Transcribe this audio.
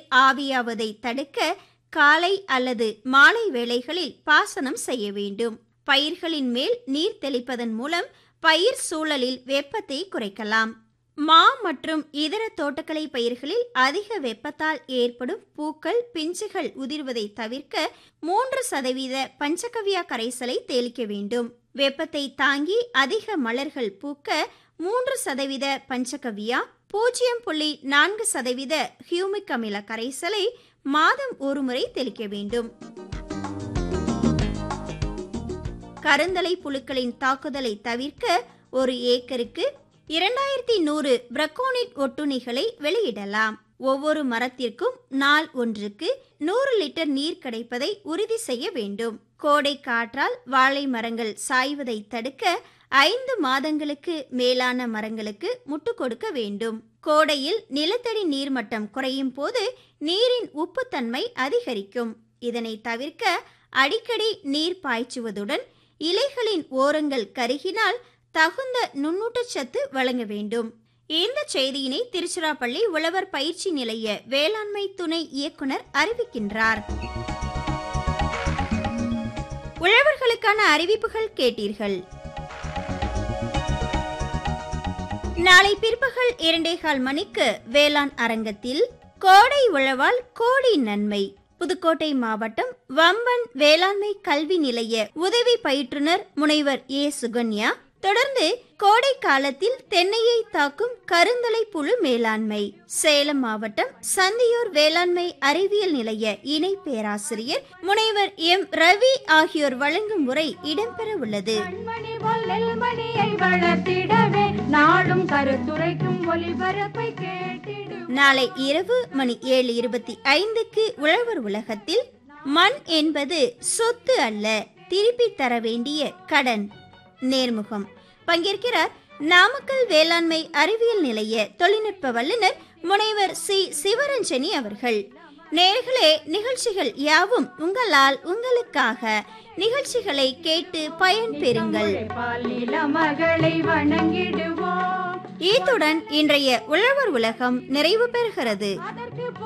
ஆவியாவதை தடுக்க காலை அல்லது மாலை வேளைகளில் பாசனம் செய்ய வேண்டும் பயிர்களின் மேல் நீர் தெளிப்பதன் மூலம் பயிர் சூழலில் வெப்பத்தை குறைக்கலாம் மா மற்றும் இதர தோட்டக்கலை பயிர்களில் அதிக வெப்பத்தால் ஏற்படும் பூக்கள் பிஞ்சுகள் உதிர்வதை தவிர்க்க மூன்று சதவீத பஞ்சகவ்யா கரைசலை தெளிக்க வேண்டும் வெப்பத்தை தாங்கி அதிக மலர்கள் பூக்க மூன்று சதவீத பஞ்சகவ்யா பூஜ்ஜியம் புள்ளி நான்கு சதவீத ஹியூமிக் அமில கரைசலை மாதம் ஒருமுறை தெளிக்க வேண்டும் கருந்தலை புழுக்களின் தாக்குதலை தவிர்க்க ஒரு ஏக்கருக்கு இரண்டாயிரத்தி நூறு பிரக்கோனிட் ஒட்டுணிகளை வெளியிடலாம் ஒவ்வொரு மரத்திற்கும் நாள் ஒன்றுக்கு நூறு லிட்டர் நீர் கிடைப்பதை உறுதி செய்ய வேண்டும் கோடை காற்றால் வாழை மரங்கள் சாய்வதை தடுக்க ஐந்து மாதங்களுக்கு மேலான மரங்களுக்கு முட்டு கொடுக்க வேண்டும் கோடையில் நிலத்தடி நீர்மட்டம் குறையும் போது நீரின் உப்புத்தன்மை அதிகரிக்கும் இதனை தவிர்க்க அடிக்கடி நீர் பாய்ச்சுவதுடன் இலைகளின் ஓரங்கள் கருகினால் தகுந்த நுண்ணூட்டச்சத்து வழங்க வேண்டும் இந்த செய்தியினை திருச்சிராப்பள்ளி உழவர் பயிற்சி நிலைய வேளாண்மை துணை இயக்குனர் அறிவிக்கின்றார் உழவர்களுக்கான அறிவிப்புகள் கேட்டீர்கள் நாளை பிற்பகல் இரண்டேகால் மணிக்கு வேளாண் அரங்கத்தில் கோடை உழவால் கோடி நன்மை புதுக்கோட்டை மாவட்டம் வம்பன் வேளாண்மை கல்வி நிலைய உதவி பயிற்றுனர் முனைவர் ஏ சுகன்யா தொடர்ந்து கோடை காலத்தில் தென்னையை தாக்கும் கருந்தலை புழு மேலாண்மை சேலம் மாவட்டம் சந்தியூர் வேளாண்மை அறிவியல் நிலைய இணை பேராசிரியர் முனைவர் எம் ரவி ஆகியோர் வழங்கும் முறை இடம்பெற உள்ளது கண்மணி போல் நெல்மணியை வளர்த்திடவே நாடும் கருத்துரைக்கும் ஒளிபரப்பை கேட்டிடு நாளை இரவு மணி ஏழு இருபத்தி ஐந்துக்கு உழவர் உலகத்தில் மண் என்பது சொத்து அல்ல திருப்பி தர வேண்டிய கடன் நேர்முகம் பங்கேற்கிறார் நாமக்கல் வேளாண்மை அறிவியல் நிலைய தொழில்நுட்ப வல்லுநர் முனைவர் சி சிவரஞ்சனி அவர்கள் நேர்களே நிகழ்ச்சிகள் யாவும் உங்களால் உங்களுக்காக நிகழ்ச்சிகளை கேட்டு பயன்பெறுங்கள் பால் நில மகளை வணங்கிடுவோம் இத்துடன் இன்றைய உழவர் உலகம் நிறைவு பெறுகிறது அதற்கு